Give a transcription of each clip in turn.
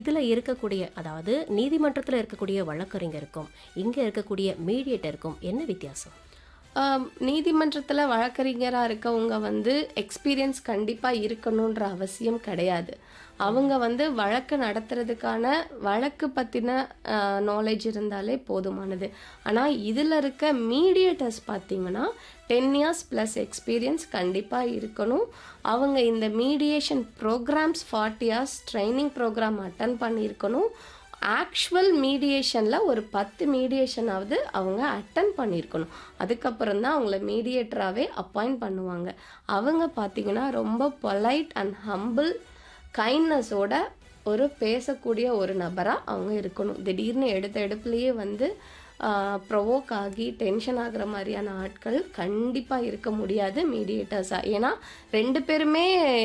இதுல இருக்கக்கூடிய அதாவது நீதிமன்றத்துல இருக்கக்கூடிய வழக்கறிஞருக்கும் இங்க இருக்கக்கூடிய மீடியேட்டருக்கும் என்ன வித்தியாசம் ஆம், நீதிமன்றத்தில் வழக்கறிஞராக இருக்கவங்க வந்து எக்ஸ்பீரியன்ஸ் கண்டிப்பாக இருக்கணுன்ற அவசியம் கிடையாது அவங்க வந்து வழக்கு நடத்துறதுக்கான வழக்கு பற்றின நாலேஜ் இருந்தாலே போதுமானது ஆனால் இதில் இருக்க மீடியேட்டர்ஸ் பார்த்தீங்கன்னா டென் இயர்ஸ் ப்ளஸ் எக்ஸ்பீரியன்ஸ் கண்டிப்பாக இருக்கணும் அவங்க இந்த mediation programs forty years training program attend பண்ணியிருக்கணும் ஆக்சுவல் மீடியேஷனில் ஒரு பத்து மீடியேஷனாவது அவங்க அட்டன் பண்ணியிருக்கணும் அதுக்கப்புறம் தான் அவங்கள மீடியேட்டராகவே அப்பாயிண்ட் பண்ணுவாங்க அவங்க பார்த்தீங்கன்னா ரொம்ப பொலைட் அண்ட் ஹம்பிள் கைண்ட்னஸோட ஒரு பேசக்கூடிய ஒரு நபராக அவங்க இருக்கணும் திடீர்னு எடுத்த எடுப்புலேயே வந்து ப்ரொவோக் ஆகி டென்ஷன் ஆகுற மாதிரியான ஆட்கள் கண்டிப்பாக இருக்க முடியாது மீடியேட்டர்ஸாக ஏன்னா ரெண்டு பேருமே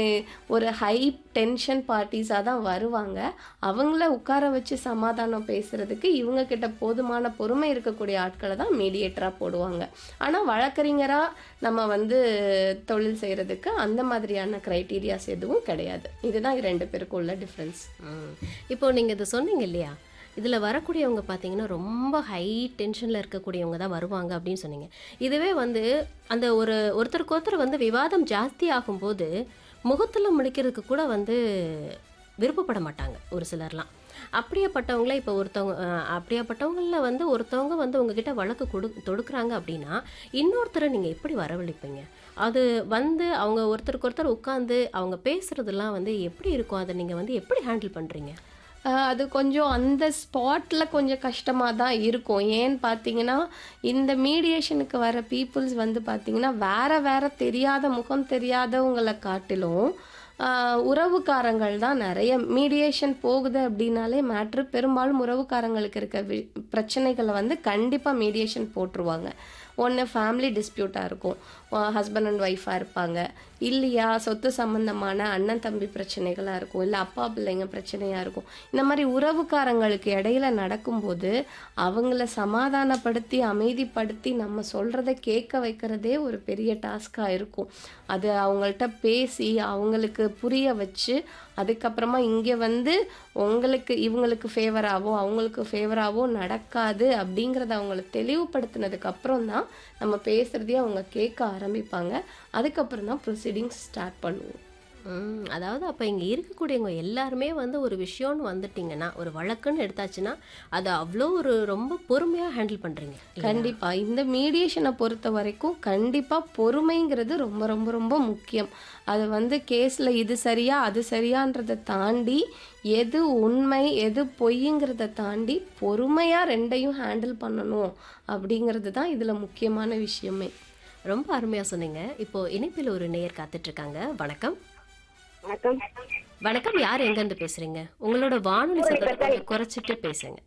ஒரு ஹை டென்ஷன் பார்ட்டிஸாக தான் வருவாங்க அவங்கள உட்கார வச்சு சமாதானம் பேசுறதுக்கு இவங்க கிட்ட போதுமான பொறுமை இருக்கக்கூடிய ஆட்களை தான் மீடியேட்டராக போடுவாங்க ஆனால் வழக்கறிஞராக நம்ம வந்து தொழில் செய்கிறதுக்கு அந்த மாதிரியான க்ரைட்டீரியாஸ் எதுவும் கிடையாது இதுதான் ரெண்டு பேருக்கும் உள்ள டிஃப்ரென்ஸ் ம். இப்போ நீங்க இதை சொன்னீங்க இல்லையா இதுல வரக்கூடியவங்க பார்த்தீங்கன்னா ரொம்ப ஹை டென்ஷன்ல இருக்கக்கூடியவங்க தான் வருவாங்க அப்படின்னு சொன்னீங்க இதுவே வந்து அந்த ஒரு ஒருத்தருக்கு ஒருத்தர் வந்து விவாதம் ஜாஸ்தி ஆகும்போது முகத்துல முடிக்கிறதுக்கு கூட வந்து விருப்பப்பட மாட்டாங்க ஒரு சிலர்லாம் அப்படியாப்பட்டவங்கள இப்போ ஒருத்தவங்க அஹ், அப்படியாப்பட்டவங்கள வந்து ஒருத்தவங்க வந்து உங்ககிட்ட வழக்கு கொடு தொடுக்குறாங்க அப்படின்னா இன்னொருத்தரை நீங்கள் எப்படி வரவழைப்பீங்க அது வந்து அவங்க ஒருத்தருக்கு ஒருத்தர் உட்காந்து அவங்க பேசுறதெல்லாம் வந்து எப்படி இருக்கும் அதை நீங்கள் வந்து எப்படி ஹேண்டில் பண்ணுறீங்க ஆஹ் அது கொஞ்சம் அந்த ஸ்பாட்டில் கொஞ்சம் கஷ்டமாக தான் இருக்கும் ஏன்னு பார்த்தீங்கன்னா இந்த மீடியேஷனுக்கு வர பீப்புள்ஸ் வந்து பார்த்தீங்கன்னா வேற வேற தெரியாத முகம் தெரியாதவங்களை காட்டிலும் ஆஹ் உறவுக்காரங்கள் தான் நிறைய மீடியேஷன் போகுது அப்படின்னாலே மேட்ரு பெரும்பாலும் உறவுக்காரங்களுக்கு இருக்க வி- பிரச்சனைகளை வந்து கண்டிப்பாக மீடியேஷன் போட்டுருவாங்க ஒன்று ஃபேமிலி டிஸ்பியூட்டாக இருக்கும் ஹஸ்பண்ட் அண்ட் ஒய்ஃபாக இருப்பாங்க இல்லையா சொத்து சம்பந்தமான அண்ணன் தம்பி பிரச்சனைகளாக இருக்கும் இல்லை அப்பா பிள்ளைங்க பிரச்சனையாக இருக்கும் இந்த மாதிரி உறவுக்காரங்களுக்கு இடையில நடக்கும்போது அவங்கள சமாதானப்படுத்தி அமைதிப்படுத்தி நம்ம சொல்கிறத கேட்க வைக்கிறதே ஒரு பெரிய டாஸ்காக இருக்கும் அது அவங்கள்ட்ட பேசி அவங்களுக்கு புரிய வச்சு அதுக்கப்புறமா இங்கே வந்து உங்களுக்கு இவங்களுக்கு ஃபேவராகவோ அவங்களுக்கு ஃபேவராகவோ நடக்காது அப்படிங்கிறத அவங்கள தெளிவுபடுத்தினதுக்கு அப்புறம் தான் நம்ம பேசுகிறதையே அவங்க கேட்க ஆரம்பிப்பாங்க அதுக்கப்புறம் தான் ப்ரொசீடிங்ஸ் ஸ்டார்ட் பண்ணுவோம் ம், அதாவது அப்போ இங்கே இருக்கக்கூடியவங்க எல்லாருமே வந்து ஒரு விஷயம்னு வந்துட்டிங்கன்னா ஒரு வழக்குன்னு எடுத்தாச்சுன்னா அதை அவ்வளோ ஒரு ரொம்ப பொறுமையாக ஹேண்டில் பண்ணுறீங்க கண்டிப்பா இந்த மீடியேஷனை பொறுத்த வரைக்கும் கண்டிப்பா பொறுமைங்கிறது ரொம்ப ரொம்ப ரொம்ப முக்கியம் அது வந்து கேஸ்ல இது சரியா அது சரியான்றதை தாண்டி எது உண்மை எது பொய்ங்கிறத தாண்டி பொறுமையா ரெண்டையும் ஹேண்டில் பண்ணணும் அப்படிங்கிறது தான் இதுல முக்கியமான விஷயமே ரொம்ப அருமையாக சொன்னீங்க இப்போ இணைப்பில் ஒரு நேயர் காத்துட்டு இருக்காங்க வணக்கம் வணக்கம் வணக்கம் யார் எங்கேருந்து பேசுறீங்க உங்களோட வானொலி சத்தத்தை கொஞ்சம் குறைச்சிட்டு பேசுங்க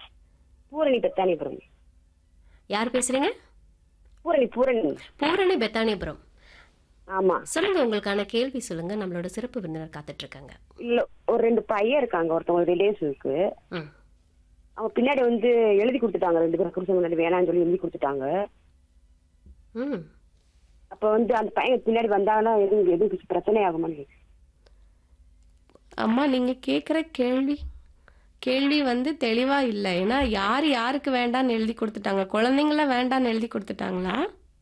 பூரணி பெத்தானிபுரம் யார் பேசுறீங்க பூரணி பூரணி பூரணி பெத்தானிபுரம் ஆமா சொல்லுங்க உங்களுக்கான கேள்வி சொல்லுங்க நம்மளோட சிறப்பு விருந்தினர் காத்துட்டு இருக்காங்க இல்ல ஒரு ரெண்டு பையன் இருக்காங்க ஒருத்தவங்க ரிலேஷனுக்கு ம் அவங்க பின்னாடி வந்து எழுதி கொடுத்துட்டாங்க ரெண்டு பேரும் புருஷன் முன்னாடி வேணாம்னு சொல்லி எழுதி கொடுத்துட்டாங்க ம் அப்ப வந்து அந்த பையன் பின்னாடி வந்தாங்கன்னா எதுவும் எதுவும் பிரச்சனை ஆகுமான்னு கேக்குறேன். அம்மா நீங்க கேக்குற கேள்வி கேள்வி வந்து தெளிவா இல்லை ஏன்னா யார் யாருக்கு வேண்டான்னு எழுதி கொடுத்துட்டாங்க குழந்தைங்கள வேண்டான்னு எழுதி கொடுத்துட்டாங்களா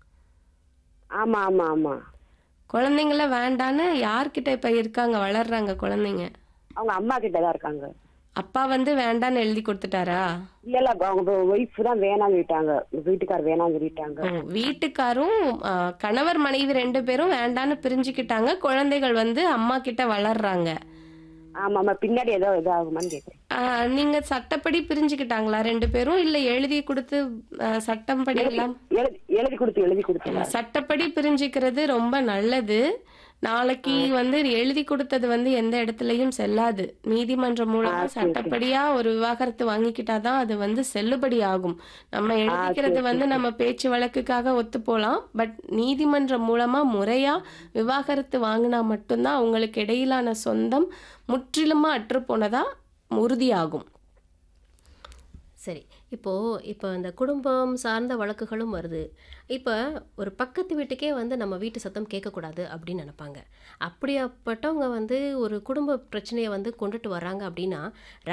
ஆமா ஆமா ஆமா குழந்தைங்கள வேண்டான்னு யார்கிட்ட இப்ப இருக்காங்க வளர்றாங்க குழந்தைங்க அவங்க அம்மா கிட்ட தான் இருக்காங்க அப்பா வந்து வேண்டான்னு எழுதி கொடுத்துட்டாரா இல்ல இல்ல அவங்க ஒய்ஃப் தான் வேணாம்னு சொல்லிட்டாங்க வீட்டுக்கார் வேணாம்னு சொல்லிட்டாங்க ஓ, வீட்டுக்காரும் ஆ, கணவர் மனைவி ரெண்டு பேரும் வேண்டான்னு பிரிஞ்சுக்கிட்டாங்க குழந்தைகள் வந்து அம்மா கிட்ட வளர்றாங்க ஆமா ஆமா பின்னாடி ஏதோ இதாகுமான்னு கேக்குறேன் ஆ, நீங்க சட்டப்படி பிரிஞ்சுக்கிட்டாங்களா ரெண்டு பேரும் இல்ல எழுதி கொடுத்து ஆ, சட்டம் படி எல்லாம் எழுதி எழுதி கொடுத்து எழுதி கொடுத்து சட்டப்படி பிரிஞ்சுக்கிறது ரொம்ப நல்லது நாளைக்கு வந்து எழுதி கொடுத்தது வந்து எந்த இடத்துலயும் செல்லாது நீதிமன்றம் மூலமா சட்டப்படியா ஒரு விவாகரத்து வாங்கிக்கிட்டாதான் அது வந்து செல்லுபடி ஆகும் நம்ம எழுதிக்கிறது வந்து நம்ம பேச்சு வழக்குக்காக ஒத்து போலாம் பட் நீதிமன்றம் மூலமா முறையா விவாகரத்து வாங்கினா மட்டும்தான் அவங்களுக்கு இடையிலான சொந்தம் முற்றிலுமா அற்று போனதா உறுதியாகும் சரி இப்போது இப்போ இந்த குடும்பம் சார்ந்த வழக்குகளும் வருது இப்போ ஒரு பக்கத்து வீட்டுக்கே வந்து நம்ம வீட்டு சத்தம் கேட்கக்கூடாது அப்படின்னு நினைப்பாங்க அப்படியாப்பட்டவங்க வந்து ஒரு குடும்ப பிரச்சனையை வந்து கொண்டுட்டு வர்றாங்க அப்படின்னா